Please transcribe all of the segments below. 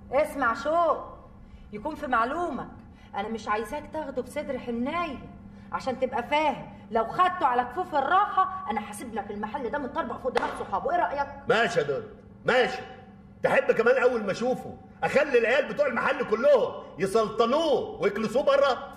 اسمع شو يكون في معلومك انا مش عايزاك تاخده بصدر حنايه عشان تبقى فاهم لو خدته على كفوف الراحه انا هسيب لك المحل ده متطربق فوق دماغ صحابه ايه رايك ماشي يا دود ماشي تحب كمان اول ما اشوفه اخلي العيال بتوع المحل كلهم يسلطنوه ويكلسوه بره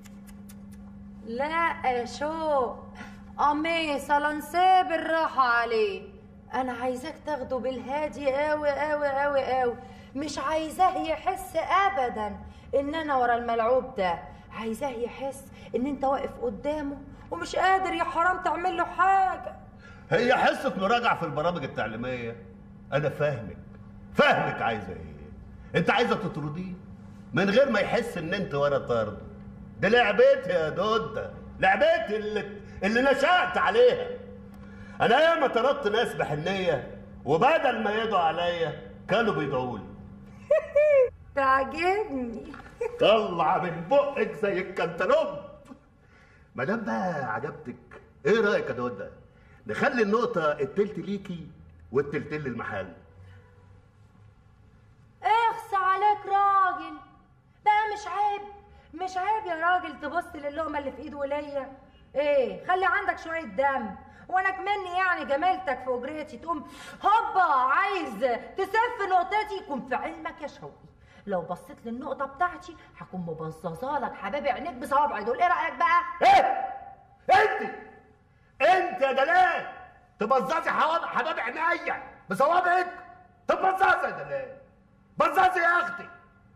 لا يا شو امي سلانسيه بالراحه عليه انا عايزاك تاخده بالهادي قوي قوي قوي قوي مش عايزاه يحس ابدا ان انا ورا الملعوب ده عايزاه يحس ان انت واقف قدامه ومش قادر يا حرام تعمل له حاجه هي حصة مراجعة في البرامج التعليمية أنا فاهمك فاهمك عايزة إيه أنت عايزة تطرديه من غير ما يحس إن أنت ورا طرده ده لعبتي يا دودة لعبتي اللي اللي نشأت عليها أنا ياما طردت ناس بحنية وبدل ما يدعوا عليا كانوا بيدعوا لي تعجبني طلع من بقك زي الكنتالوب ما دام بقى عجبتك ايه رايك يا دودة نخلي النقطة التلت ليكي والتلت للمحل اخص عليك راجل بقى مش عيب مش عيب يا راجل تبص للقمه اللي في ايد وليا ايه خلي عندك شويه دم وانا كمني يعني جمالتك في اجرتي تقوم هوبا عايز تسف نقطتي يكون في علمك يا شوقي لو بصيت للنقطه بتاعتي هكون مبصصه لك حبايبي عينيك بصوابعي دول ايه رايك بقى ايه انت انت يا دلال تبزازي حواب- حباب عينيا بصوابعك تبزازي يا دلال بزازي يا اختي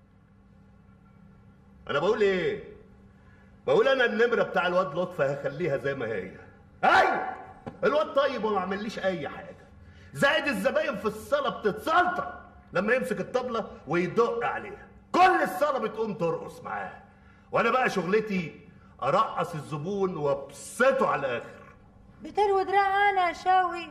انا بقول ايه بقول انا النمره بتاع الواد لطفي هخليها زي ما هي ايوه الواد طيب وما عمليش اي حاجه زائد الزباين في الصاله بتتسلطن لما يمسك الطبله ويدق عليها كل الصاله بتقوم ترقص معاه وانا بقى شغلتي ارقص الزبون وابسطه على الاخر بتروي دراع انا يا شوقي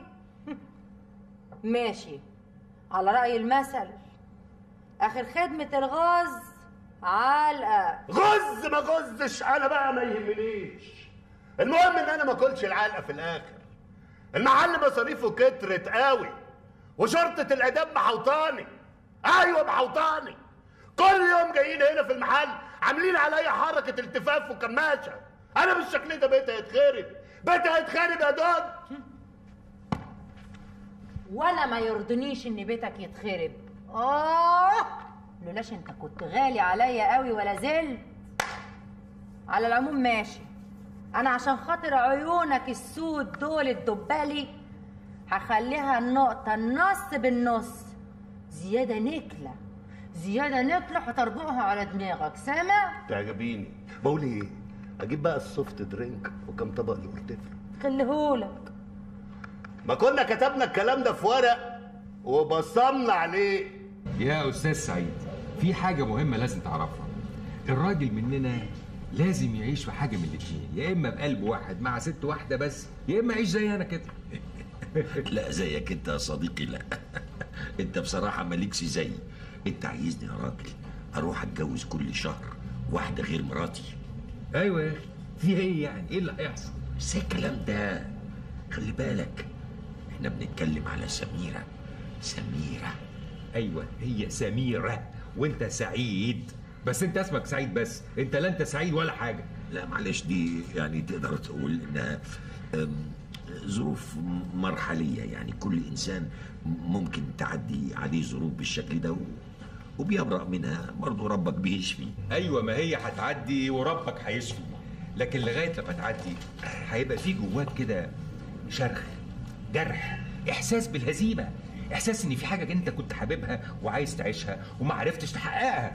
ماشي على راي المثل اخر خدمه الغاز علقه غز ما غزش انا بقى ما يهمنيش المهم ان انا ما اكلش العلقه في الاخر المحل مصاريفه كترت قوي وشرطه الاداب محوطاني ايوه محوطاني كل يوم جايين هنا في المحل عاملين عليا حركه التفاف وكماشه انا بالشكل ده بيتي هيتخرب بيتي هيتخرب يا دود وانا ما يرضنيش ان بيتك يتخرب اه لولاش انت كنت غالي عليا قوي ولا زلت على العموم ماشي انا عشان خاطر عيونك السود دول الدبالي هخليها النقطة النص بالنص زيادة نكلة زيادة نكلة هتربقها على دماغك سامع؟ تعجبيني بقول ايه اجيب بقى السوفت درينك وكم طبق الاورتيفر خليهولك ما كنا كتبنا الكلام ده في ورق وبصمنا عليه يا استاذ سعيد في حاجه مهمه لازم تعرفها الراجل مننا لازم يعيش في حاجه من الاتنين يا اما بقلب واحد مع ست واحده بس يا اما يعيش زي انا كده لا زيك انت يا صديقي لا انت بصراحة مالكش زي انت عايزني يا راجل اروح اتجوز كل شهر واحدة غير مراتي ايوه يا اخي في ايه يعني ايه اللي هيحصل بس إيه الكلام ده خلي بالك احنا بنتكلم على سميرة سميرة ايوه هي سميره وانت سعيد بس انت اسمك سعيد بس انت لا انت سعيد ولا حاجه لا معلش دي يعني تقدر تقول انها أم، ظروف مرحلية يعني كل إنسان ممكن تعدي عليه ظروف بالشكل ده و- وبيبرأ منها برضه ربك بيشفي ايوه ما هي هتعدي وربك هيشفي لكن لغايه لما تعدي هيبقى في جواك كده شرخ جرح احساس بالهزيمه احساس ان في حاجه انت كنت حاببها وعايز تعيشها وما عرفتش تحققها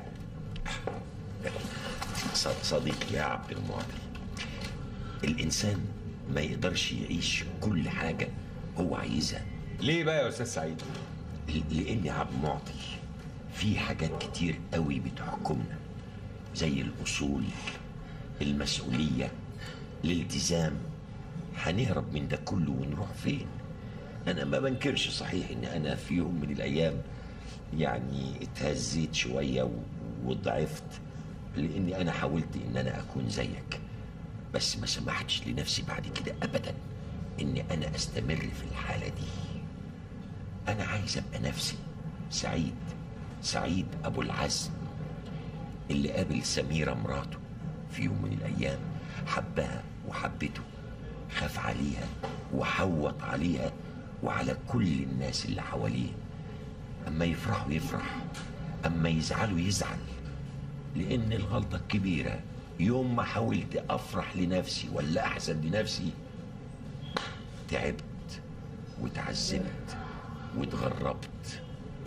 ص- صديقي يا عبد المعطي الإنسان ما يقدرش يعيش كل حاجة هو عايزها ليه بقى يا استاذ سعيد ل- لأن يا عبد المعطي في حاجات كتير قوي بتحكمنا زي الأصول المسؤولية الالتزام هنهرب من ده كله ونروح فين أنا ما بنكرش صحيح إن أنا في يوم من الأيام يعني اتهزيت شوية و- وضعفت لأني أنا حاولت إن أنا أكون زيك بس ما سمحتش لنفسي بعد كده أبدا إني أنا أستمر في الحالة دي أنا عايز أبقى نفسي سعيد سعيد ابو العزم اللي قابل سميره مراته في يوم من الايام حبها وحبته خاف عليها وحوط عليها وعلى كل الناس اللي حواليه اما يفرحوا يفرح اما يزعلوا يزعل لان الغلطه الكبيره يوم ما حاولت افرح لنفسي ولا احزن لنفسي تعبت وتعذبت واتغربت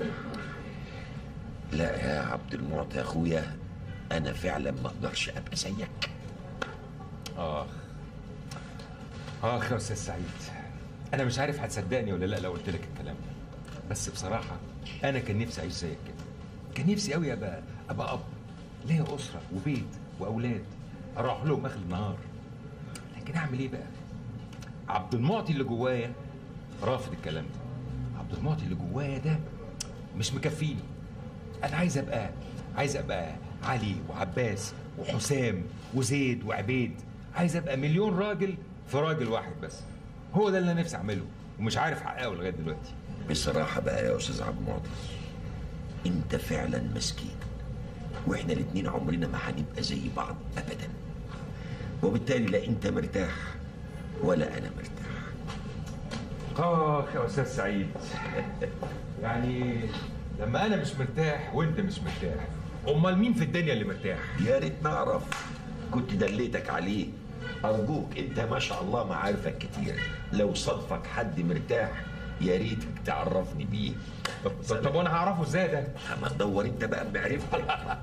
لا يا عبد المعطي يا اخويا انا فعلا ما اقدرش ابقى زيك اخ اخ يا استاذ سعيد انا مش عارف هتصدقني ولا لا لو قلت لك الكلام ده بس بصراحه انا كان نفسي اعيش زيك كده كان نفسي قوي ابقى ابقى اب ليا اسره وبيت واولاد اروح لهم اخر النهار لكن اعمل ايه بقى عبد المعطي اللي جوايا رافض الكلام ده عبد المعطي اللي جوايا ده مش مكفيني انا عايز ابقى عايز ابقى علي وعباس وحسام وزيد وعبيد عايز ابقى مليون راجل في راجل واحد بس هو ده اللي انا نفسي اعمله ومش عارف احققه لغايه دلوقتي بصراحه بقى يا استاذ عبد المعطي انت فعلا مسكين واحنا الاتنين عمرنا ما هنبقى زي بعض ابدا وبالتالي لا انت مرتاح ولا انا مرتاح اخ يا استاذ سعيد يعني لما انا مش مرتاح وانت مش مرتاح امال مين في الدنيا اللي مرتاح يا ريت نعرف كنت دليتك عليه ارجوك انت ما شاء الله معارفك كتير لو صدفك حد مرتاح يا ريتك تعرفني بيه طب, طب, طب وانا هعرفه ازاي ده اما تدور انت بقى بمعرفتك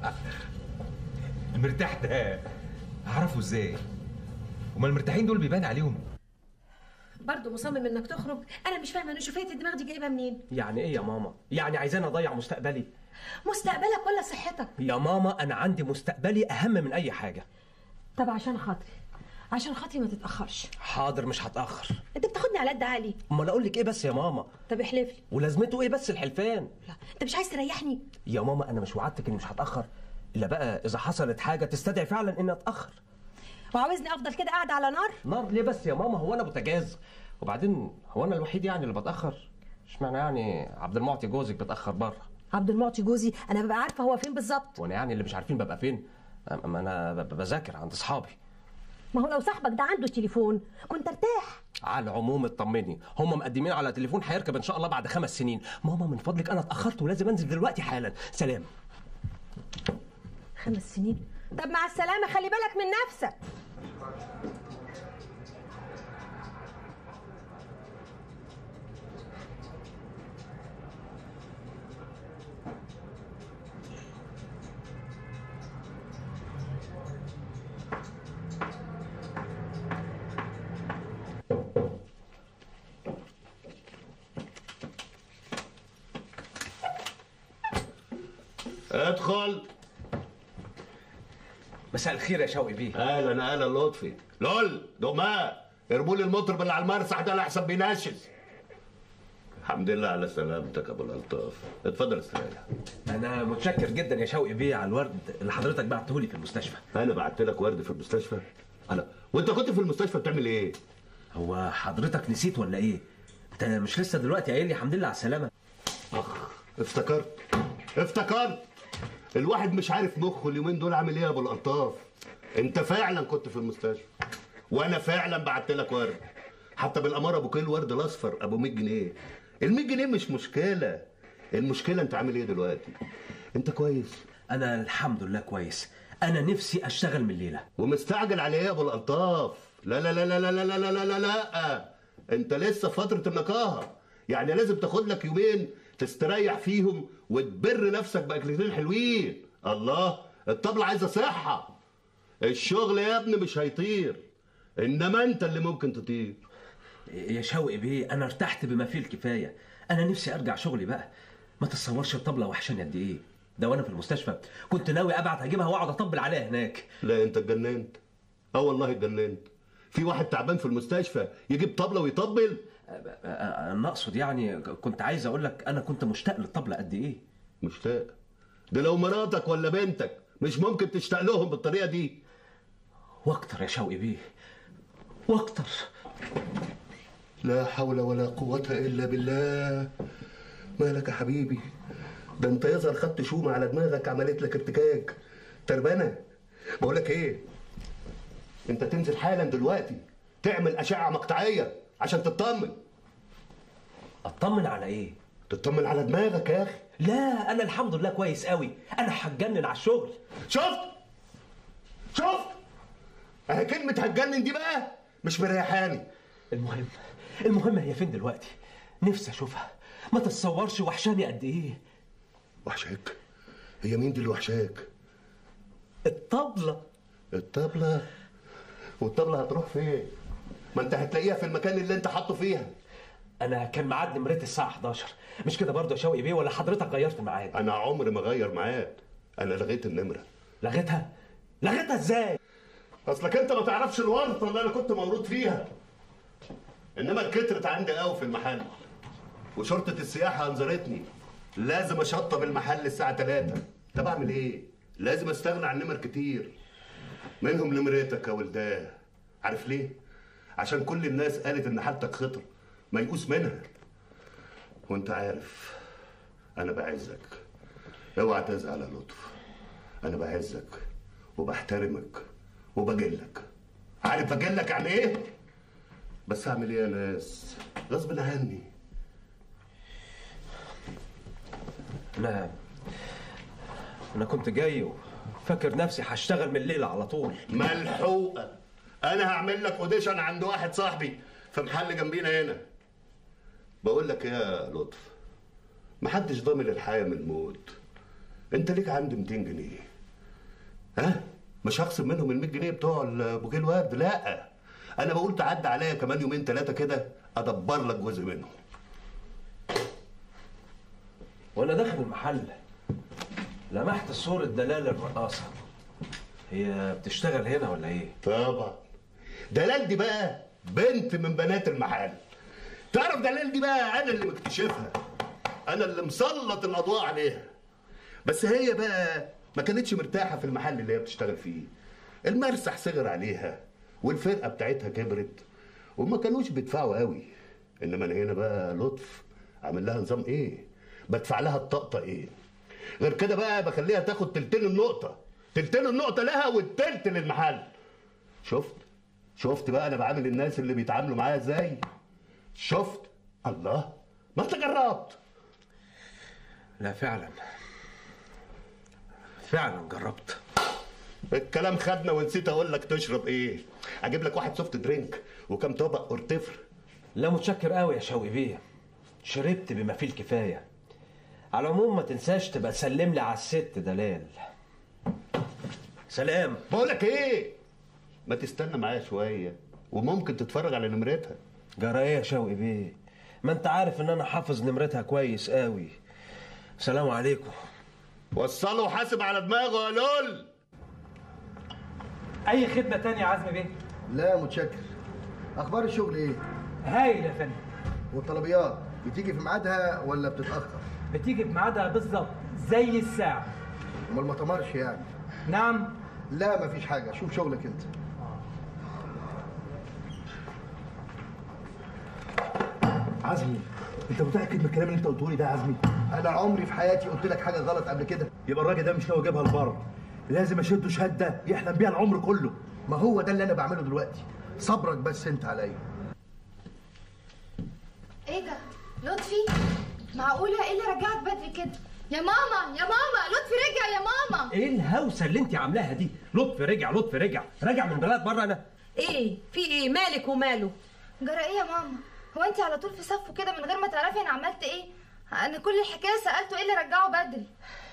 المرتاح ده هعرفه ازاي امال المرتاحين دول بيبان عليهم برضه مصمم انك تخرج انا مش فاهمه نشوفيه الدماغ دي جايبها منين يعني ايه يا ماما؟ يعني عايزاني اضيع مستقبلي؟ مستقبلك ولا صحتك يا ماما انا عندي مستقبلي اهم من اي حاجه. طب عشان خاطري عشان خاطري ما تتاخرش حاضر مش هتاخر. انت بتاخدني على قد عالي امال اقول لك ايه بس يا ماما؟ طب احلف لي ولازمته ايه بس الحلفان؟ لا انت مش عايز تريحني يا ماما انا مش وعدتك اني مش هتاخر الا بقى اذا حصلت حاجه تستدعي فعلا اني اتاخر. وعاوزني افضل كده قاعده على نار نار ليه بس يا ماما هو انا بوتاجاز؟ وبعدين هو انا الوحيد يعني اللي بتاخر؟ اشمعنى يعني عبد المعطي جوزك بتاخر بره؟ عبد المعطي جوزي انا ببقى عارفه هو فين بالظبط وانا يعني اللي مش عارفين ببقى فين؟ اما انا ب- بذاكر عند اصحابي. ما هو لو صاحبك ده عنده تليفون كنت ارتاح على العموم اطمني هم مقدمين على تليفون هيركب ان شاء الله بعد خمس سنين ماما من فضلك انا اتاخرت ولازم انزل دلوقتي حالا سلام خمس سنين طب مع السلامه خلي بالك من نفسك ادخل مساء الخير يا شوقي بيه اهلا اهلا لطفي لول دماء ارموا لي المطرب اللي على المرسح ده لحسن بيناشز الحمد لله على سلامتك يا ابو الالطاف اتفضل استريح انا متشكر جدا يا شوقي بيه على الورد اللي حضرتك بعته لي في المستشفى انا بعت لك ورد في المستشفى انا وانت كنت في المستشفى بتعمل ايه هو حضرتك نسيت ولا ايه انت مش لسه دلوقتي قايل لي الحمد لله على السلامه اخ افتكرت افتكرت الواحد مش عارف مخه اليومين دول عامل ايه يا ابو الالطاف انت فعلا كنت في المستشفى وانا فعلا بعت لك ورد حتى بالاماره ابو كيلو ورد الاصفر ابو 100 جنيه ال 100 جنيه مش مشكله المشكله انت عامل ايه دلوقتي انت كويس انا الحمد لله كويس انا نفسي اشتغل من الليله ومستعجل على ايه يا ابو الالطاف لا لا لا لا لا لا لا لا لا لا لا انت لسه في فتره النقاهه يعني لازم تاخد لك يومين تستريح فيهم وتبر نفسك باكلتين حلوين الله الطبلة عايزه صحه الشغل يا ابني مش هيطير انما انت اللي ممكن تطير يا شوقي بيه انا ارتحت بما فيه الكفايه انا نفسي ارجع شغلي بقى ما تتصورش الطبله وحشاني قد ايه ده وانا في المستشفى كنت ناوي ابعت اجيبها واقعد اطبل عليها هناك لا انت اتجننت اه والله اتجننت في واحد تعبان في المستشفى يجيب طبلة ويطبل انا اقصد يعني كنت عايز اقول لك انا كنت مشتاق للطبله قد ايه مشتاق ده لو مراتك ولا بنتك مش ممكن تشتاق لهم بالطريقه دي واكتر يا شوقي بيه واكتر لا حول ولا قوة إلا بالله مالك يا حبيبي ده انت يظهر خدت شومة على دماغك عملت لك ارتكاك تربانة بقول لك ايه انت تنزل حالا دلوقتي تعمل اشعة مقطعية عشان تطمن اطمن على ايه تطمن على دماغك يا اخي لا انا الحمد لله كويس قوي انا هتجنن على الشغل شفت شفت اهي كلمة هتجنن دي بقى مش مريحاني المهم المهم هي فين دلوقتي نفسي اشوفها ما تتصورش وحشاني قد ايه وحشاك هي مين دي اللي وحشاك الطبلة الطبلة والطبلة هتروح فين ما انت هتلاقيها في المكان اللي انت حاطه فيها انا كان ميعاد نمرتي الساعة 11 مش كده برضه يا شوقي بيه ولا حضرتك غيرت الميعاد انا عمري ما اغير ميعاد انا لغيت النمرة لغيتها لغيتها ازاي اصلك انت ما تعرفش الورطة اللي انا كنت مولود فيها انما الكترت عندي قوي في المحل وشرطة السياحة انذرتني لازم اشطب المحل الساعة 3 طب اعمل ايه لازم استغنى عن نمر كتير منهم نمرتك يا ولداه عارف ليه عشان كل الناس قالت ان حالتك خطر ما يقوس منها وانت عارف انا بعزك اوعى تزعل يا لطف انا بعزك وبحترمك وبجلك عارف بجلك يعني ايه بس اعمل ايه يا ناس غصب عني انا انا كنت جاي وفاكر نفسي هشتغل من الليل على طول ملحوقه انا هعمل لك اوديشن عند واحد صاحبي في محل جنبينا هنا بقول لك يا لطف محدش ضامن الحياه من الموت انت ليك عندي 200 جنيه ها مش هخصم منهم ال 100 جنيه بتوع بوكيه الورد لا انا بقول تعدي عليا كمان يومين ثلاثه كده ادبر لك جزء منهم وانا داخل المحل لمحت صورة دلال الرقاصة هي بتشتغل هنا ولا ايه؟ طبعا دلال دي بقى بنت من بنات المحل تعرف دلال دي بقى انا اللي مكتشفها انا اللي مسلط الاضواء عليها بس هي بقى ما كانتش مرتاحه في المحل اللي هي بتشتغل فيه المرسح صغر عليها والفرقه بتاعتها كبرت وما كانوش بيدفعوا قوي انما انا هنا بقى لطف عامل لها نظام ايه بدفع لها الطقطقه ايه غير كده بقى بخليها تاخد تلتين النقطه تلتين النقطه لها والتلت للمحل شفت شفت بقى انا بعامل الناس اللي بيتعاملوا معايا ازاي شفت الله ما انت جربت لا فعلا فعلا جربت الكلام خدنا ونسيت اقول لك تشرب ايه اجيب لك واحد سوفت درينك وكم طبق قرطفر لا متشكر قوي يا شوقي بيه شربت بما فيه الكفاية على العموم ما تنساش تبقى تسلم لي على الست دلال سلام بقول لك ايه ما تستنى معايا شويه وممكن تتفرج على نمرتها جرى ايه يا شوقي بيه ما انت عارف ان انا حافظ نمرتها كويس قوي سلام عليكم وصله وحاسب على دماغه يا لول اي خدمه تانية يا عزمي بيه لا متشكر اخبار الشغل ايه هايل يا فندم والطلبيات بتيجي في ميعادها ولا بتتاخر بتيجي بميعادها بالظبط زي الساعه امال ما تمرش يعني نعم لا مفيش حاجه شوف شغلك انت عزمي انت متاكد من الكلام اللي انت قلته لي ده يا عزمي انا عمري في حياتي قلت لك حاجه غلط قبل كده يبقى الراجل ده مش ناوي يجيبها لبره لازم اشده شهاده يحلم بيها العمر كله ما هو ده اللي انا بعمله دلوقتي صبرك بس انت عليا ايه ده لطفي معقوله ايه اللي رجعك بدري كده يا ماما يا ماما لطفي رجع يا ماما ايه الهوسه اللي انت عاملاها دي لطفي رجع لطفي رجع رجع من بلاد بره انا ايه في ايه مالك وماله جرى ايه يا ماما هو انت على طول في صفه كده من غير ما تعرفي انا عملت ايه انا كل الحكايه سالته ايه اللي رجعه بدري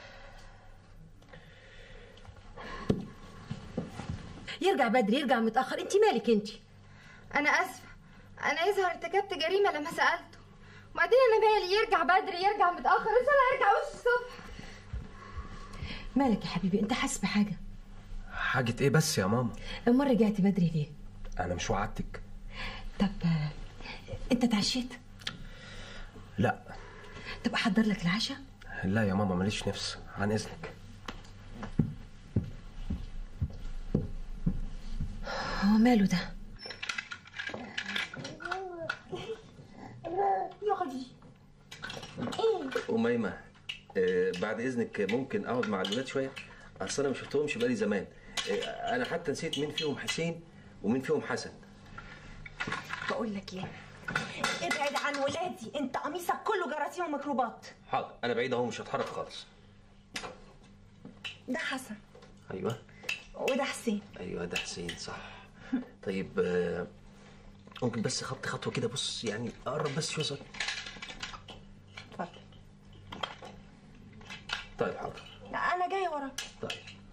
يرجع بدري يرجع متاخر انت مالك انت انا اسفه انا يظهر ارتكبت جريمه لما سالته وبعدين انا مالي يرجع بدري يرجع متاخر ان شاء الله يرجع وش الصبح مالك يا حبيبي انت حاسس بحاجه حاجه ايه بس يا ماما امال رجعتي بدري ليه انا مش وعدتك طب آه، انت اتعشيت لا طب احضر لك العشاء لا يا ماما ماليش نفس عن اذنك هو ماله ده يا خدي أميمة آه بعد اذنك ممكن اقعد مع الولاد شويه اصل انا ما شفتهمش بقالي زمان آه انا حتى نسيت مين فيهم حسين ومين فيهم حسن بقول لك ايه ابعد عن ولادي انت قميصك كله جراثيم وميكروبات حاضر انا بعيد اهو مش هتحرك خالص ده حسن ايوه وده حسين ايوه ده حسين صح طيب آه، ممكن بس خط خطوه كده بص يعني اقرب بس شويه صغير اتفضل طيب حاضر انا جايه وراك طيب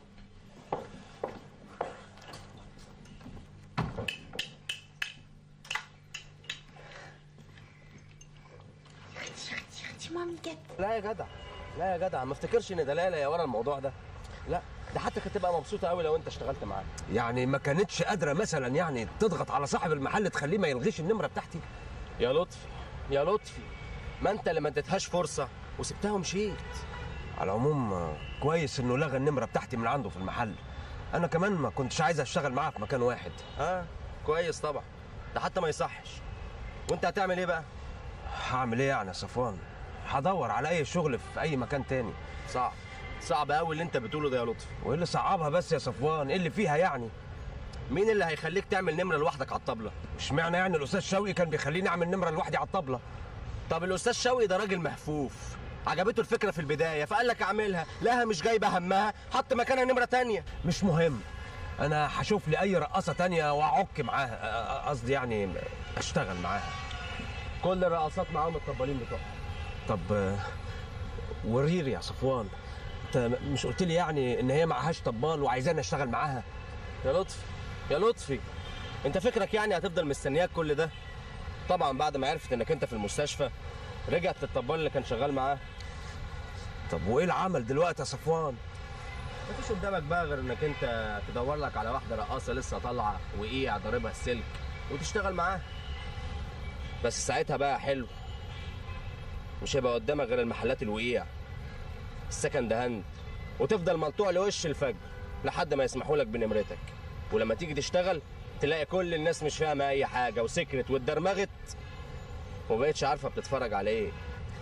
اختي مامي جت لا يا جدع لا يا جدع ما افتكرش ان دلاله يا ورا الموضوع ده لا ده حتى كانت تبقى مبسوطه قوي لو انت اشتغلت معاها يعني ما كانتش قادره مثلا يعني تضغط على صاحب المحل تخليه ما يلغيش النمره بتاعتي يا لطفي يا لطفي ما انت اللي ما اديتهاش فرصه وسبتها ومشيت على العموم آه، كويس انه لغى النمره بتاعتي من عنده في المحل انا كمان ما كنتش عايز اشتغل معاه في مكان واحد اه كويس طبعا ده حتى ما يصحش وانت هتعمل ايه بقى هعمل ايه يعني يا صفوان هدور على اي شغل في اي مكان تاني صعب صعب قوي اللي انت بتقوله ده يا لطفي وايه اللي صعبها بس يا صفوان ايه اللي فيها يعني مين اللي هيخليك تعمل نمره لوحدك على الطبله اشمعنى يعني الاستاذ شوقي كان بيخليني اعمل نمره لوحدي على الطبله طب الاستاذ شوقي ده راجل مهفوف عجبته الفكره في البدايه فقال لك اعملها لها مش جايبه همها حط مكانها نمره تانية مش مهم انا هشوف لي اي رقاصه تانية واعك معاها أ- قصدي يعني اشتغل معاها كل الرقصات معاهم الطبالين بتوعهم طب آه، وريري يا صفوان انت مش قلت لي يعني ان هي معهاش طبال وعايزاني اشتغل معاها يا لطفي يا لطفي انت فكرك يعني هتفضل مستنياك كل ده طبعا بعد ما عرفت انك انت في المستشفى رجعت للطبال اللي كان شغال معاه طب وايه العمل دلوقتي يا صفوان مفيش قدامك بقى غير انك انت تدور لك على واحده رقاصه لسه طالعه وايه ضاربها السلك وتشتغل معاها بس ساعتها بقى حلو مش هيبقى قدامك غير المحلات الوقيع السكند هاند وتفضل ملطوع لوش الفجر لحد ما يسمحوا لك بنمرتك ولما تيجي تشتغل تلاقي كل الناس مش فاهمه اي حاجه وسكرت واتدرمغت ومبقتش عارفه بتتفرج على ايه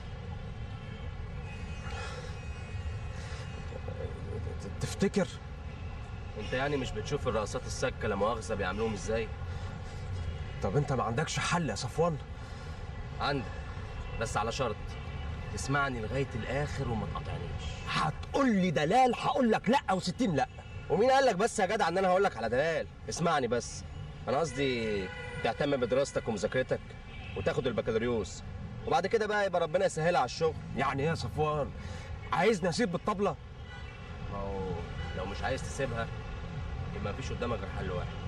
تفتكر انت يعني مش بتشوف الرقصات السكه لا مؤاخذه بيعملوهم ازاي طب انت ما عندكش حل يا صفوان عندي بس على شرط تسمعني لغايه الاخر وما تقاطعنيش هتقول لي دلال هقول لك لا او 60 لا ومين قال لك بس يا جدع ان انا هقول لك على دلال اسمعني بس انا قصدي تهتم بدراستك ومذاكرتك وتاخد البكالوريوس وبعد كده بقى يبقى ربنا يسهلها على الشغل يعني ايه يا صفوان عايزني اسيب بالطبله ما هو لو مش عايز تسيبها يبقى مفيش قدامك غير حل واحد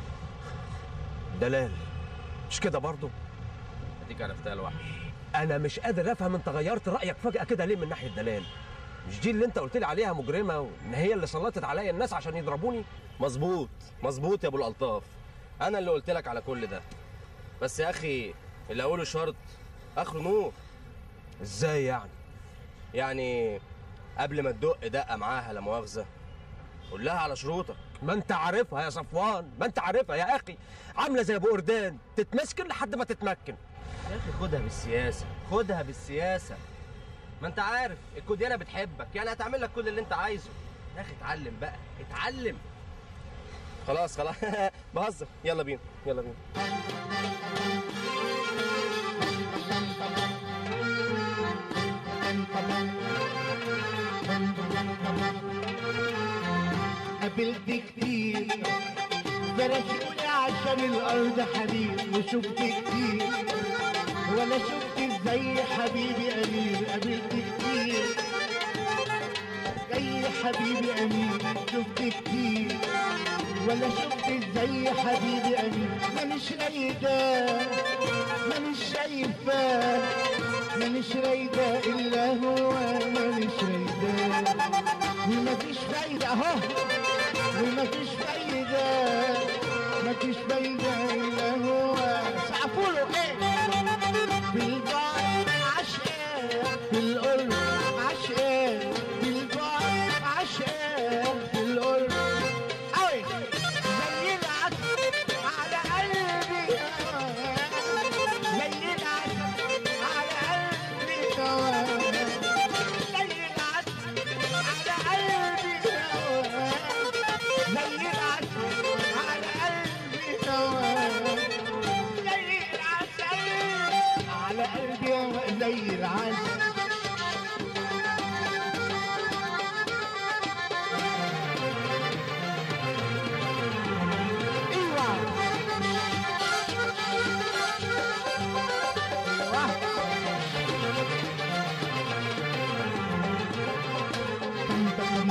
دلال مش كده برضه اديك عرفتها لوحدك انا مش قادر افهم انت غيرت رايك فجاه كده ليه من ناحيه دلال مش دي اللي انت قلت لي عليها مجرمه وان هي اللي سلطت عليا الناس عشان يضربوني مظبوط مظبوط يا ابو الالطاف انا اللي قلت لك على كل ده بس يا اخي اللي اقوله شرط اخره نور ازاي يعني يعني قبل ما تدق دقه معاها لا مؤاخذه قول لها على شروطك ما انت عارفها يا صفوان ما انت عارفها يا اخي عامله زي ابو قردان تتمسكن لحد ما تتمكن يا اخي خدها بالسياسه خدها بالسياسه ما انت عارف الكوديانه بتحبك يعني هتعمل لك كل اللي انت عايزه يا اخي اتعلم بقى اتعلم خلاص خلاص بهزر يلا بينا يلا بينا قابلت كتير فرشوني عشان الارض حبيب وشفت كتير ولا شفت زي حبيبي امير قابلت كتير زي حبيبي امير شفت كتير ولا شفت زي حبيبي امير ما مش رايده ما مش شايفه ما مش رايده الا هو ما مش رايده وما فيش فايده اهو وما فيش فايدة ما فيش فايدة إلا هو سقفوا له إيه بالبعد عشقان بالقرب عشقان بالبعد عشقان بالقرب أوي زي العسل على قلبي زي العسل على قلبي زي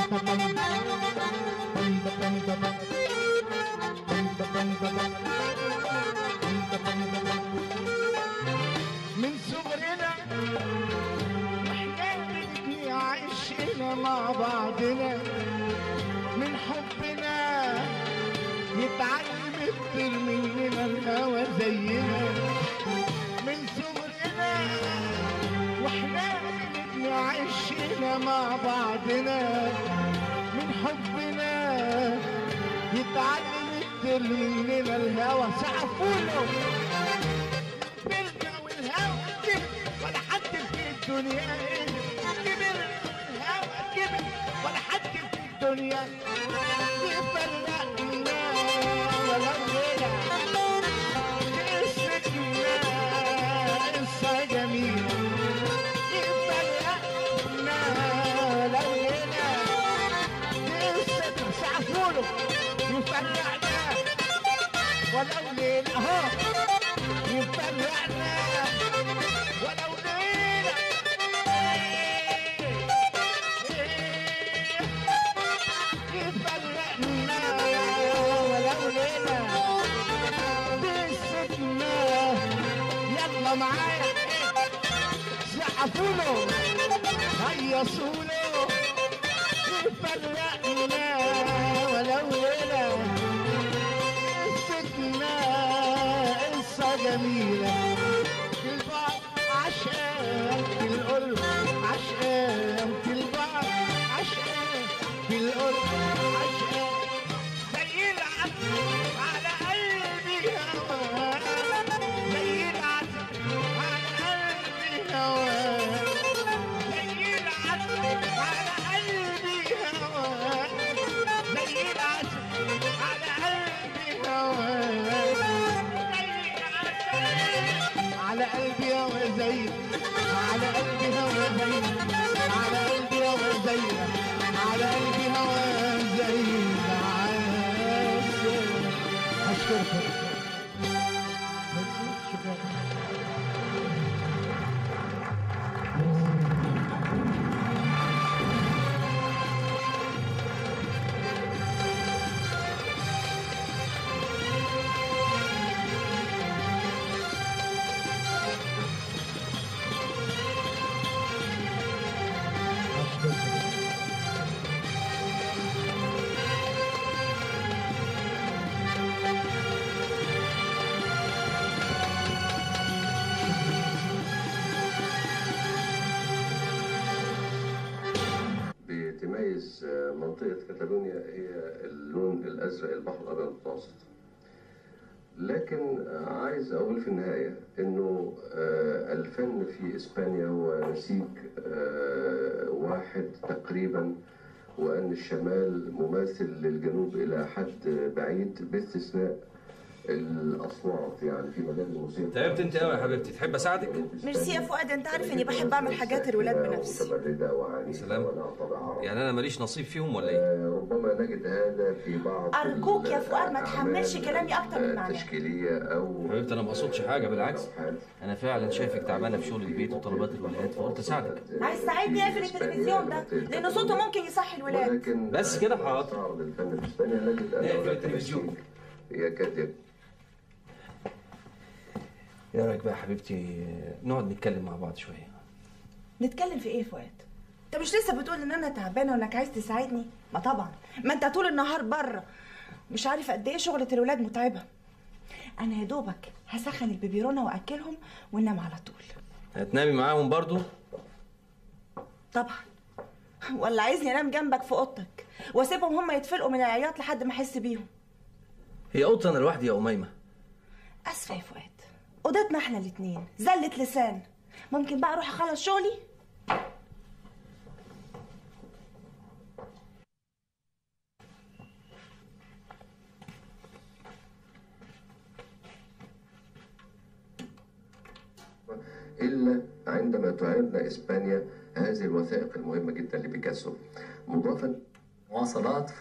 من صغرنا واحنا بنبني عشقنا مع بعضنا من حبنا يتعلم الطير مننا الهوى زينا من صغرنا واحنا بنبني عشقنا مع بعضنا من حبنا يتعلم الطير مننا الهوى سقفوله كبرنا والهوى كبر ولا حد في الدنيا كبر والهوى كبر ولا حد في الدنيا يفرقنا ولا ليلة قصتنا قصة جميلة يفرقنا ولا ليلة قصة سعفوله يفرقنا ولو ليلة اهو يفرقنا ولو ليلة يفرقنا ولو ليلة قصتنا يلا معايا سقفوله هيصوله يفرقنا ولو ليلة قصتنا قصة جميلة في البعض عشان في القرب عشان في البعض عشان في القرب عشان زي العسل على قلبي هواك زي العسل على قلبي هواك زي العسل على قلبي هواك زي العسل على قلبي هواك على قلبي هوا زي على قلبي هوا زي على قلبي هوا زي على قلبي هوا زي اشكرك شكرا بتميز منطقة كاتالونيا هي اللون الأزرق البحر الأبيض المتوسط لكن عايز أقول في النهاية إنه آه، الفن في إسبانيا هو نسيج آه، واحد تقريبا وأن الشمال مماثل للجنوب إلى حد بعيد باستثناء الأصوات يعني في مجال الموسيقى تعبت انت قوي يا حبيبتي تحب اساعدك ميرسي يا فؤاد انت عارف اني بحب اعمل حاجات الولاد بنفسي متمردة وعنيفة سلام يعني انا ماليش نصيب فيهم ولا ايه ربما نجد هذا في بعض ارجوك يا فؤاد ما تحملش كلامي اكتر من معناه التشكيلية أو حبيبتي انا ما اقصدش حاجه بالعكس انا فعلا شايفك تعبانه في شغل البيت وطلبات الولاد فقلت اساعدك عايز تساعدني اقفل التلفزيون ده لان صوته ممكن يصحي الولاد بس كده حاضر تعرض الفن في إسبانيا نجد أن نقفل هناك التلفزيون. تمثيل يكاد ايه رايك بقى يا حبيبتي نقعد نتكلم مع بعض شويه نتكلم في ايه يا فؤاد انت مش لسه بتقول ان انا تعبانه وانك عايز تساعدني ما طبعا ما انت طول النهار بره مش عارف قد ايه شغله الولاد متعبه انا يا دوبك هسخن البيبيرونه واكلهم وننام على طول هتنامي معاهم برضو طبعا ولا عايزني انام جنبك في اوضتك واسيبهم هم يتفلقوا من العياط لحد ما احس بيهم هي اوضتي انا لوحدي يا اميمه اسفه يا فؤاد اوضتنا احنا الاتنين زلة لسان ممكن بقى اروح اخلص شغلي إلا عندما تعيرنا إسبانيا هذه الوثائق المهمة جدا لبيكاسو مضافا مواصلات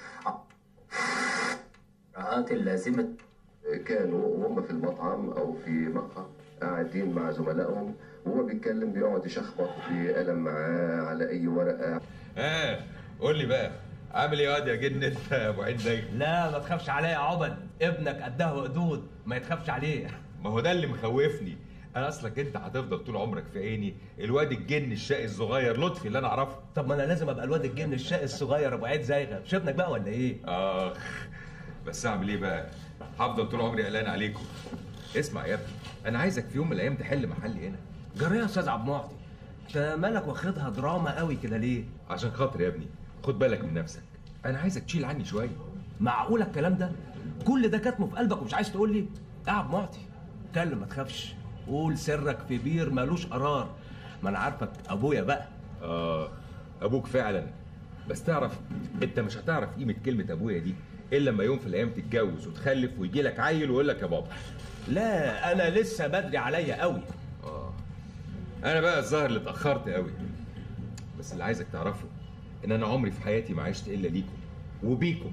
قراءات اللازمة كانوا وهم في المطعم أو في مقهى قاعدين مع زملائهم وهو بيتكلم بيقعد يشخبط في قلم معاه على أي ورقة اه قول لي بقى عامل ايه يا واد يا جن انت يا ابو عين زي لا ما تخافش عليا يا عبد ابنك قدها وقدود ما يتخافش عليه ما هو ده اللي مخوفني انا اصلك انت هتفضل طول عمرك في عيني الواد الجن الشقي الصغير لطفي اللي انا اعرفه طب ما انا لازم ابقى الواد الجن الشقي الصغير ابو عيد زيغه مش ابنك بقى ولا ايه اخ بس اعمل ايه بقى هفضل طول عمري قلقان عليكم اسمع يا ابني انا عايزك في يوم من الايام تحل محلي هنا جرى يا استاذ عبد المعطي انت مالك واخدها دراما قوي كده ليه عشان خاطر يا ابني خد بالك من نفسك انا عايزك تشيل عني شويه معقوله الكلام ده كل ده كاتمه في قلبك ومش عايز تقول لي يا عبد المعطي اتكلم ما تخافش قول سرك في بير مالوش قرار ما انا عارفك ابويا بقى اه ابوك فعلا بس تعرف انت مش هتعرف قيمه كلمه ابويا دي الا لما يوم في الايام تتجوز وتخلف ويجي لك عيل ويقول لك يا بابا لا انا لسه بدري عليا قوي اه انا بقى الظاهر اللي اتاخرت قوي بس اللي عايزك تعرفه ان انا عمري في حياتي ما عشت الا ليكم وبيكم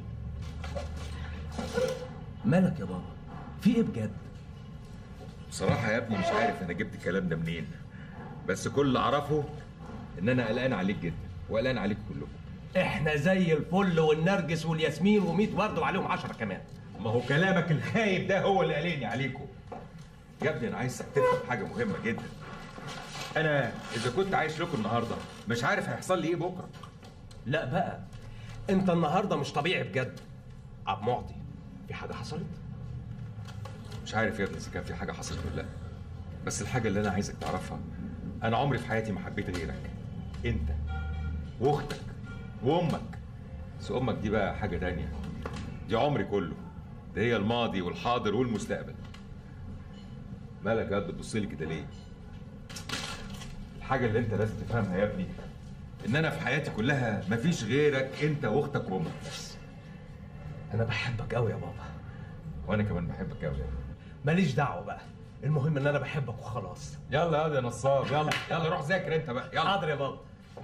مالك يا بابا في ايه بجد بصراحه يا ابني مش عارف انا جبت الكلام ده منين بس كل اللي اعرفه ان انا قلقان عليك جدا وقلقان عليكم كلكم احنا زي الفل والنرجس والياسمين وميت ورد وعليهم عشرة كمان ما هو كلامك الخايب ده هو اللي قلقني عليكم يا ابني انا عايزك تفهم حاجه مهمه جدا انا اذا كنت عايش لكم النهارده مش عارف هيحصل لي ايه بكره لا بقى انت النهارده مش طبيعي بجد عبد معطي في حاجه حصلت مش عارف يا ابني اذا كان في حاجه حصلت ولا لا بس الحاجه اللي انا عايزك تعرفها انا عمري في حياتي ما حبيت غيرك انت واختك وامك بس امك دي بقى حاجه تانية دي عمري كله ده هي الماضي والحاضر والمستقبل مالك يا واد بتبص لي كده ليه الحاجه اللي انت لازم تفهمها يا ابني ان انا في حياتي كلها مفيش غيرك انت واختك وامك بس انا بحبك قوي يا بابا وانا كمان بحبك قوي ماليش دعوه بقى المهم ان انا بحبك وخلاص يلا يا يا نصاب يلا يلا روح ذاكر انت بقى يلا حاضر يا بابا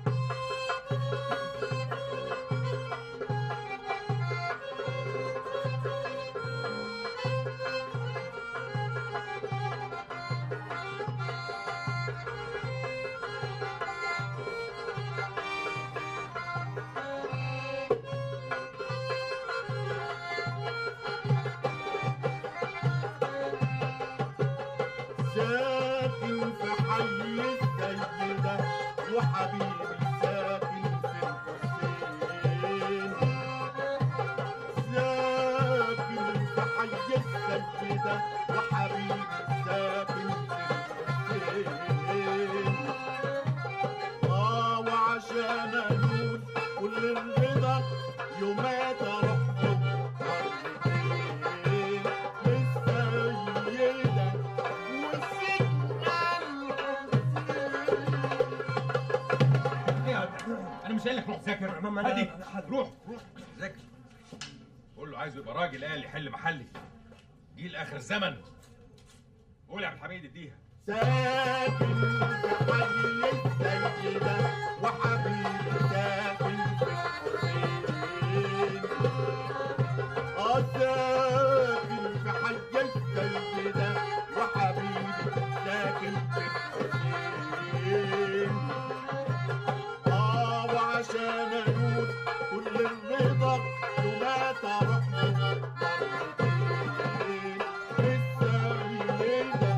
ساكن في حي السيدة وحبيبي ساكن في الحسين ساكن في حي السيدة وحبيبي ساكن في الحسين اه وعشان انول كل الرضا يومات اروح له مرتين للسيدة انا مش قايل لك روح ذاكر هادي روح روح ذاكر قول له عايزه يبقى راجل قال يحل محلي جيل اخر الزمن قول يا عبد الحميد اديها ساكن في حي السيدة وحبيبي ساكن في الحسين اه ساكن في حي السيدة وحبيبي ساكن في الحسين اه وعشان انوس كل الرضا يومات اروح له مرتين السيدة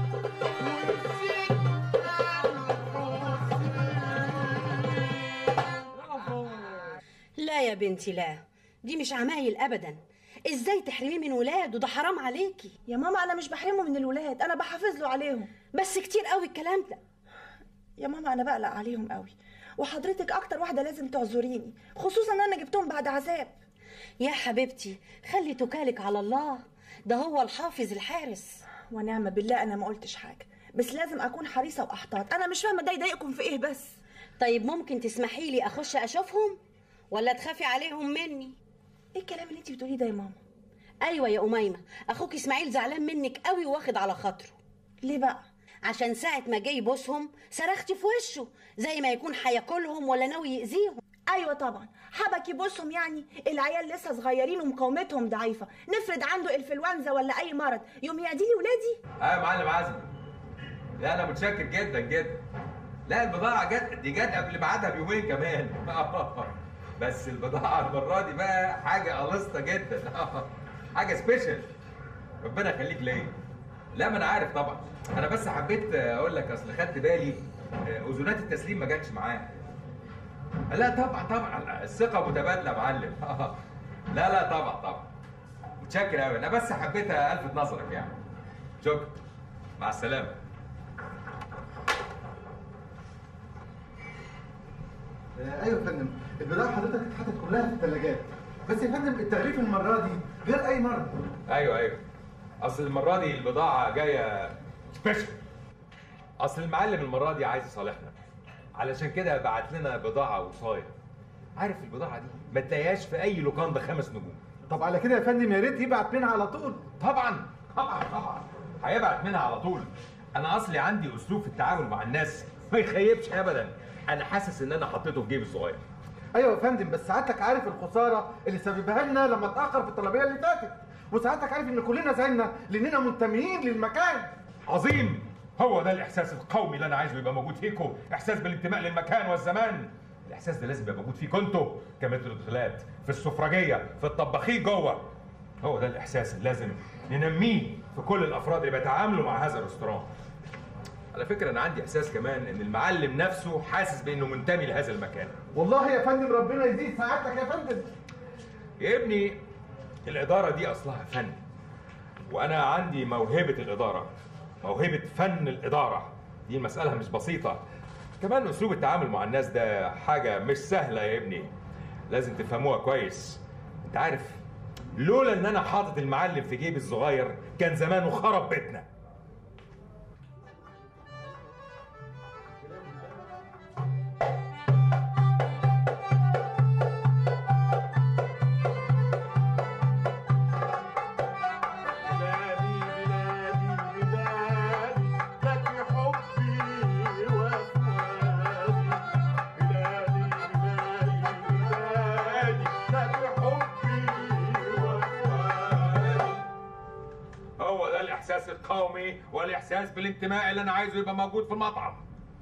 لا يا بنتي لا دي مش عمايل ابدا ازاي تحرميه من ولاده ده حرام عليكي يا ماما انا مش بحرمه من الولاد انا بحافظ له عليهم بس كتير قوي الكلام ده يا ماما انا بقلق عليهم قوي وحضرتك اكتر واحده لازم تعذريني خصوصا ان انا جبتهم بعد عذاب يا حبيبتي خلي توكالك على الله ده هو الحافظ الحارس ونعم بالله انا ما قلتش حاجه بس لازم اكون حريصه واحتاط انا مش فاهمه ده يضايقكم في ايه بس طيب ممكن تسمحي لي اخش اشوفهم ولا تخافي عليهم مني ايه الكلام اللي انت بتقوليه ده يا ماما ايوه يا اميمه اخوك اسماعيل زعلان منك قوي واخد على خاطره ليه بقى عشان ساعه ما جه يبوسهم صرختي في وشه زي ما يكون هياكلهم ولا ناوي يأذيهم ايوه طبعا حبك يبصهم يعني العيال لسه صغيرين ومقاومتهم ضعيفه نفرض عنده انفلونزا ولا اي مرض يوم يعدي لي ولادي اه يا معلم عزمي لا انا متشكر جدا جدا لا البضاعه جت دي جت قبل ميعادها بيومين كمان بس البضاعه المره دي بقى حاجه قلصه جدا حاجه سبيشال ربنا يخليك ليا لا ما انا عارف طبعا انا بس حبيت اقول لك اصل خدت بالي آه، اذونات التسليم ما جاتش معايا لا طبعا طبعا الثقه متبادله يا معلم لا لا طبعا طبعا متشكر قوي انا بس حبيت الفت نظرك يعني شكرا مع السلامه آه، ايوه يا فندم البضاعه حضرتك اتحطت كلها في الثلاجات بس يا فندم التغليف المره دي غير اي مره ايوه ايوه اصل المره دي البضاعه جايه سبيشال اصل المعلم المره دي عايز يصالحنا علشان كده بعت لنا بضاعه وصايه عارف البضاعه دي ما تلاقيهاش في اي لوكاندا خمس نجوم طب على كده يا فندم يا ريت يبعت منها على طول طبعا طبعا طبعا هيبعت منها على طول انا اصلي عندي اسلوب في التعامل مع الناس ما يخيبش ابدا انا حاسس ان انا حطيته في جيبي الصغير ايوه يا فندم بس سعادتك عارف الخساره اللي سببها لنا لما اتاخر في الطلبيه اللي فاتت وسعادتك عارف ان كلنا زعلنا لاننا منتميين للمكان عظيم هو ده الاحساس القومي اللي انا عايزه يبقى موجود فيكم احساس بالانتماء للمكان والزمان الاحساس ده لازم يبقى موجود فيكم انتوا كمتر ادخالات في السفرجيه في الطباخين جوه هو ده الاحساس اللي لازم ننميه في كل الافراد اللي بيتعاملوا مع هذا الريستوران على فكره انا عندي احساس كمان ان المعلم نفسه حاسس بانه منتمي لهذا المكان والله يا فندم ربنا يزيد سعادتك يا فندم يا ابني الإدارة دي أصلها فن وأنا عندي موهبة الإدارة موهبة فن الإدارة دي المسألة مش بسيطة كمان أسلوب التعامل مع الناس ده حاجة مش سهلة يا ابني لازم تفهموها كويس أنت عارف لولا إن أنا حاطط المعلم في جيبي الصغير كان زمانه خرب بيتنا هو ده الإحساس القومي والإحساس بالانتماء اللي أنا عايزه يبقى موجود في المطعم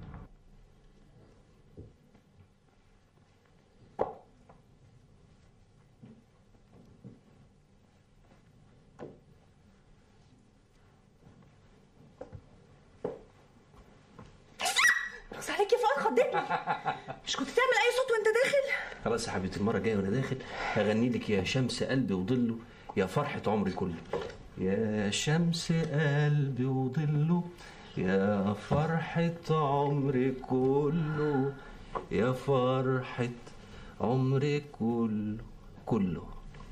بس عليك يا فؤاد خضتني مش كنت تعمل اي صوت وانت داخل خلاص يا حبيبتي المره الجايه وانا داخل هغني لك يا شمس قلبي وظله يا فرحه عمري كله يا شمس قلبي وظله يا فرحة عمري كله يا فرحة عمري كله كله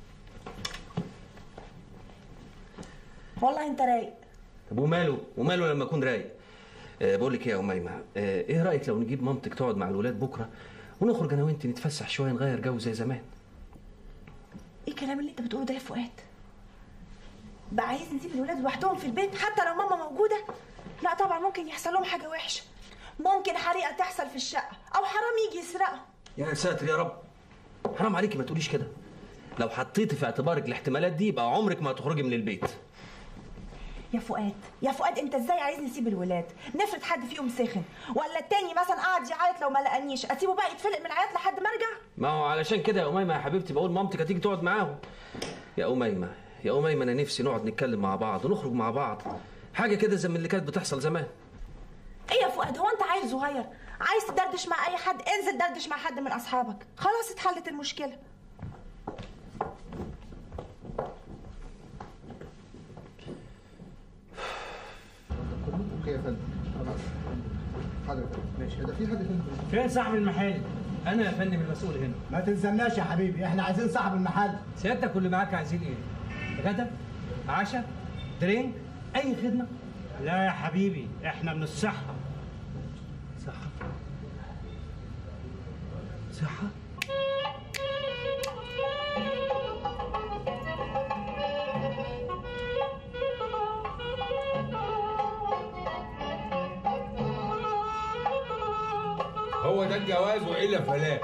والله انت رايق طب وماله وماله لما اكون رايق أه بقول لك ايه يا اميمه أه ايه رايك لو نجيب مامتك تقعد مع الولاد بكره ونخرج انا وانت نتفسح شويه نغير جو زي زمان ايه الكلام اللي انت بتقوله ده يا فؤاد بقى عايز نسيب الولاد لوحدهم في البيت حتى لو ماما موجوده لا طبعا ممكن يحصل لهم حاجه وحشه ممكن حريقه تحصل في الشقه او حرام يجي يسرقهم يا ساتر يا رب حرام عليكي ما تقوليش كده لو حطيتي في اعتبارك الاحتمالات دي يبقى عمرك ما هتخرجي من البيت يا فؤاد يا فؤاد انت ازاي عايز نسيب الولاد نفرض حد فيهم سخن ولا التاني مثلا قاعد يعيط لو ما لقانيش اسيبه بقى يتفلق من العياط لحد ما ارجع ما هو علشان كده يا أميمة يا حبيبتي بقول مامتك هتيجي تقعد معاهم يا أميمة يا أميمة أنا نفسي نقعد نتكلم مع بعض ونخرج مع بعض حاجة كده زي من اللي كانت بتحصل زمان ايه يا فؤاد هو انت عيل صغير عايز تدردش مع اي حد انزل دردش مع حد من اصحابك خلاص اتحلت المشكله اوكي يا فندم خلاص حاضر يا فندم ماشي ده في حد فين فين صاحب المحل؟ أنا يا فندم المسؤول هنا ما تلزمناش يا حبيبي احنا عايزين صاحب المحل سيادتك واللي معاك عايزين إيه؟ غدا؟ عشاء؟ درينك؟ أي خدمة؟ لا يا حبيبي احنا من الصحة صحة صحة؟ هو ده الجواز والا فلا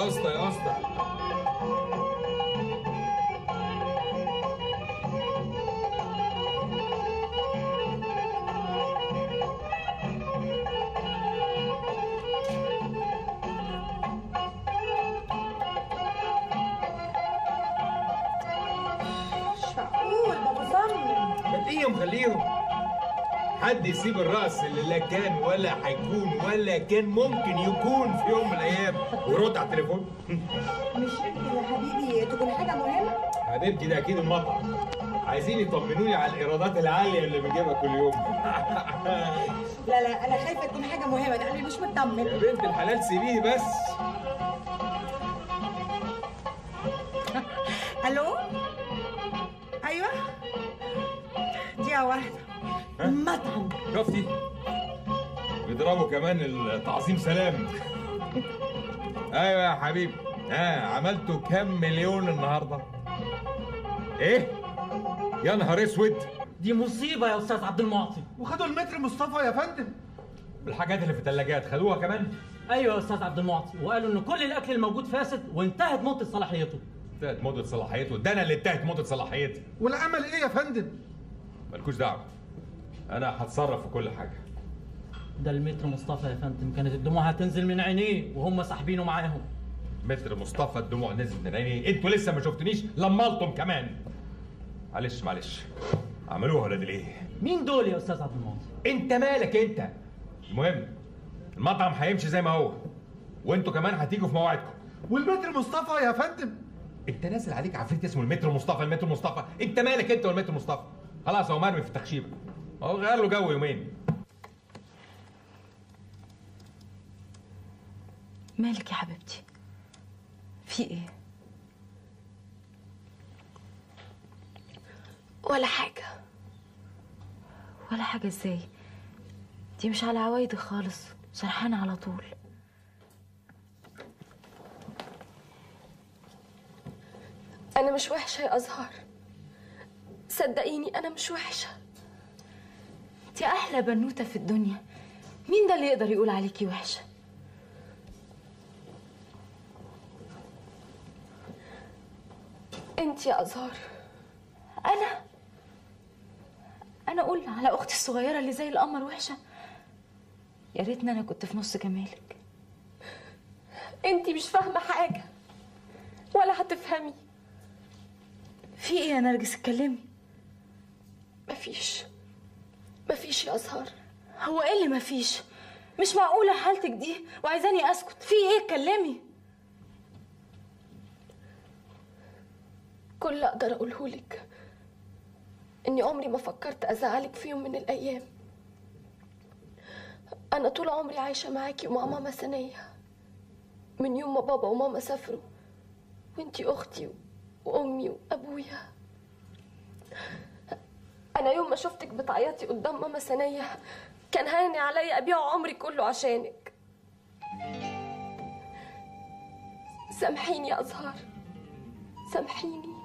يا اسطى يا اسطى مش معقول ده مصمم خليهم خليهم حد يسيب الراس اللي لا كان ولا هيكون ولا كان ممكن يكون في يوم من الايام ويرد على التليفون مش يمكن يا حبيبي تكون حاجه مهمه حبيبتي ده اكيد المطعم عايزين يطمنوني على الايرادات العاليه اللي بجيبها كل يوم لا لا انا خايفه تكون حاجه مهمه ده قلبي مش مطمن يا بنت الحلال سيبيه بس الو ايوه دقيقه واحده مطعم شفتي بيضربوا كمان التعظيم سلام ايوه يا حبيبي ها عملتوا كام مليون النهارده ايه يا نهار اسود دي مصيبه يا استاذ عبد المعطي وخدوا المتر مصطفى يا فندم الحاجات اللي في الثلاجات خدوها كمان ايوه يا استاذ عبد المعطي وقالوا ان كل الاكل الموجود فاسد وانتهت مده صلاحيته انتهت مده صلاحيته ده انا اللي انتهت مده صلاحيتي والعمل ايه يا فندم مالكوش دعوه انا هتصرف في كل حاجه ده المتر مصطفى يا فندم كانت الدموع هتنزل من عينيه وهم ساحبينه معاهم متر مصطفى الدموع نزلت من عيني انتوا لسه ما شفتنيش لملتم كمان معلش معلش عملوها ولاد الايه مين دول يا استاذ عبد المعطي انت مالك انت المهم المطعم هيمشي زي ما هو وانتوا كمان هتيجوا في موعدكم والمتر مصطفى يا فندم انت نازل عليك عفريت اسمه المتر مصطفى المتر مصطفى انت مالك انت والمتر مصطفى خلاص هو مرمي في التخشيبه هو غير له جو يومين مالك يا حبيبتي في ايه ولا حاجة ولا حاجه ازاي دي مش على عوايدك خالص سرحانه على طول أنا مش وحشة يا أزهار صدقيني أنا مش وحشة دي احلى بنوته في الدنيا مين ده اللي يقدر يقول عليكي وحشه أنت يا أزهار انا انا اقول على اختي الصغيره اللي زي القمر وحشه يا ريتني انا كنت في نص جمالك أنت مش فاهمة حاجة ولا هتفهمي في ايه يا نرجس اتكلمي مفيش مفيش يا أزهار هو ايه اللي مفيش مش معقوله حالتك دي وعايزاني اسكت في ايه اتكلمي كل اللي أقدر أقوله لك إني عمري ما فكرت أزعلك في يوم من الأيام أنا طول عمري عايشة معاكي ومع ماما سنية من يوم ما بابا وماما سافروا وانتي أختي وأمي وأبويا أنا يوم ما شفتك بتعيطي قدام ماما سنية كان هاني عليا أبيع عمري كله عشانك سامحيني يا أزهار سامحيني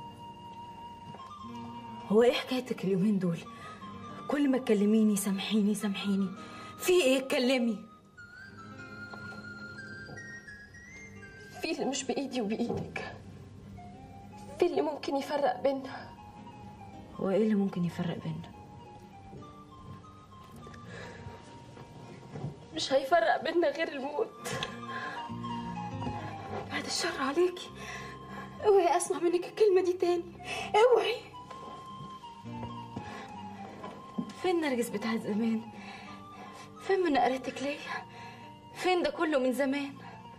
هو ايه حكايتك اليومين دول كل ما تكلميني سامحيني سامحيني في ايه اتكلمي في اللي مش بإيدي وبإيدك في اللي ممكن يفرق بينا هو ايه اللي ممكن يفرق بيننا مش هيفرق بينا غير الموت بعد الشر عليكي اوعي اسمع منك الكلمه دي تاني اوعي فين نرجس بتاعت زمان فين من قريتك ليا فين ده كله من زمان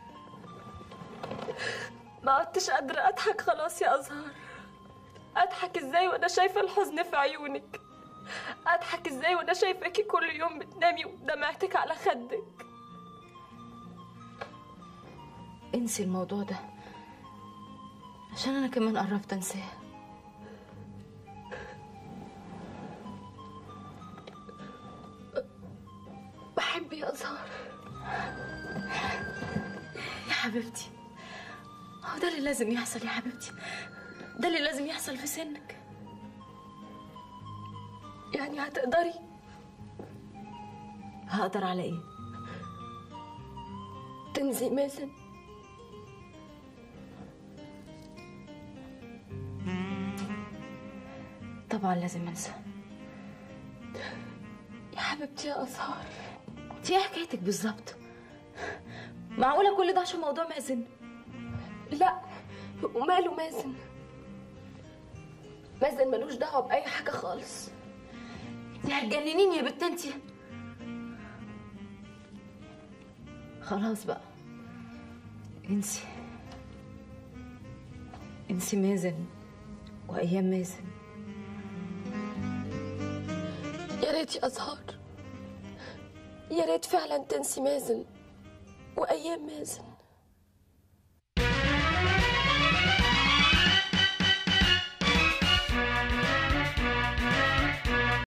ما عدتش قادرة أضحك خلاص يا أزهار أضحك إزاي وأنا شايفة الحزن في عيونك أضحك إزاي وأنا شايفاكي كل يوم بتنامي ودمعتك على خدك انسي الموضوع ده عشان انا كمان قربت انساه بحب يا أزهار يا حبيبتي هو ده اللي لازم يحصل يا حبيبتي ده اللي لازم يحصل في سنك يعني هتقدري هقدر على ايه تنزي مازن طبعا لازم انسى يا حبيبتي يا أزهار انت ايه حكايتك بالظبط معقوله كل ده عشان موضوع مازن لا وماله مازن مازن ملوش دعوة بأي حاجة خالص انت هتجننيني يا بت انت خلاص بقى انسي انسي مازن وايام مازن يا ريت يا أزهار يا ريت فعلا تنسي مازن وأيام مازن